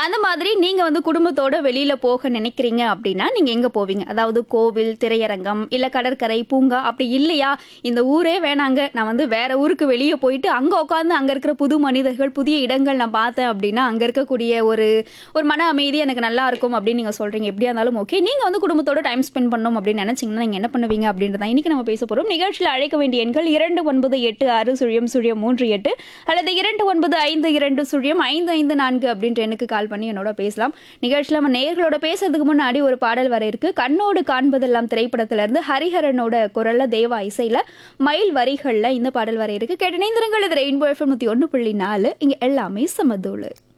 அந்த மாதிரி நீங்க வந்து குடும்பத்தோட வெளியில போக நினைக்கிறீங்க அப்படின்னா நீங்க எங்க போவீங்க அதாவது கோவில் திரையரங்கம் இல்ல கடற்கரை பூங்கா அப்படி இல்லையா இந்த ஊரே வேணாங்க நான் வந்து வேற ஊருக்கு வெளியே போயிட்டு அங்க உட்காந்து அங்க இருக்கிற புது மனிதர்கள் புதிய இடங்கள் நான் பார்த்தேன் அப்படின்னா அங்க இருக்கக்கூடிய ஒரு ஒரு மன அமைதி எனக்கு நல்லா இருக்கும் அப்படின்னு நீங்க சொல்றீங்க எப்படியா இருந்தாலும் ஓகே நீங்க வந்து குடும்பத்தோட டைம் ஸ்பெண்ட் பண்ணணும் அப்படின்னு நினைச்சீங்கன்னா நீங்க என்ன பண்ணுவீங்க அப்படின்றத இன்னைக்கு நம்ம பேச போறோம் நிகழ்ச்சியில் அழைக்க வேண்டிய எண்கள் இரண்டு ஒன்பது எட்டு ஆறு சுழியம் சுழியம் மூன்று எட்டு அல்லது இரண்டு ஒன்பது ஐந்து இரண்டு சுழியம் ஐந்து ஐந்து நான்கு அப்படின்ற எண்ணுக்கு கால் பண்ணி என்னோட பேசலாம் நிகழ்ச்சியில் நம்ம நேயர்களோட பேசுறதுக்கு முன்னாடி ஒரு பாடல் வர இருக்கு கண்ணோடு காண்பதெல்லாம் திரைப்படத்துல இருந்து ஹரிஹரனோட குரல்ல தேவா இசையில மயில் வரிகள்ல இந்த பாடல் வர இருக்கு கேட்டு இணைந்திருங்கள் இது ரெயின்போ எஃப்எம் நூத்தி ஒன்று புள்ளி நாலு இங்க எல்லாமே சமதூளு